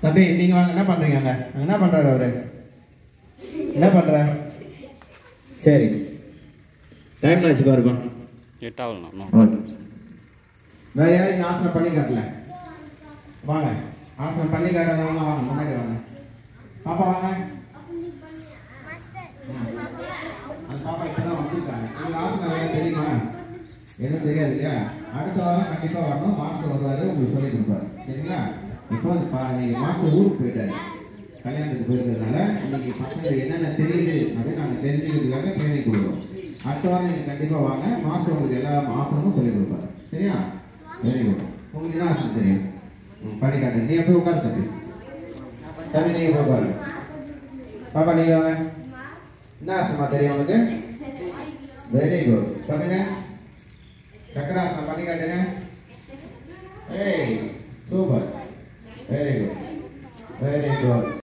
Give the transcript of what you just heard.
தம்பி நீங்க வாங்க என்ன பண்றீங்க அங்க அங்க என்ன பண்றாரு அவரு என்ன பண்ற சரி டைம் ஆச்சு பாருப்பா எட்டாவதுண்ணா ஓகே வேற யாரும் இங்க ஆசனம் பண்ணி காட்டல வாங்க ஆசனம் பண்ணி காட்டாதவங்க வாங்க முன்னாடி வாங்க பாப்பா வாங்க அந்த பாப்பா இப்பதான் வந்திருக்காங்க உங்களுக்கு ஆசனம் என்ன தெரியுமா என்ன தெரியாது இல்லையா அடுத்த வாரம் கண்டிப்பா வரணும் மாஸ்டர் வருவாரு உங்களுக்கு சொல்லி கொடுப்பாரு சரிங்களா இப்போ வந்து பா நீங்க மாஸ்டர் ஊருக்கு போயிட்டாரு கல்யாணத்துக்கு போயிருக்கிறதுனால இன்னைக்கு பசங்க என்னென்ன தெரியுது அப்படின்னு நாங்கள் தெரிஞ்சுக்கிறதுக்காக ட்ரைனிங் கொடுக்குறோம் அடுத்த வாரம் நீங்கள் கண்டிப்பாக வாங்க மாஸ்டர் உங்களுக்கு எல்லா ஆசனமும் சொல்லி கொடுப்பாரு சரியா வெரி குட் உங்களுக்கு என்ன ஆசனம் தெரியும் ம், பண்ணி காட்டுங்க நீ போய் உட்காரு தம்பி தம்பி நீங்கள் போய் பாருங்க பாப்பா நீங்கள் வாங்க என்ன ஆசனமா தெரியும் உனக்கு வெரி குட் பண்ணுங்க சக்கராசனம் பண்ணி காட்டுங்க ஏய் super very good very good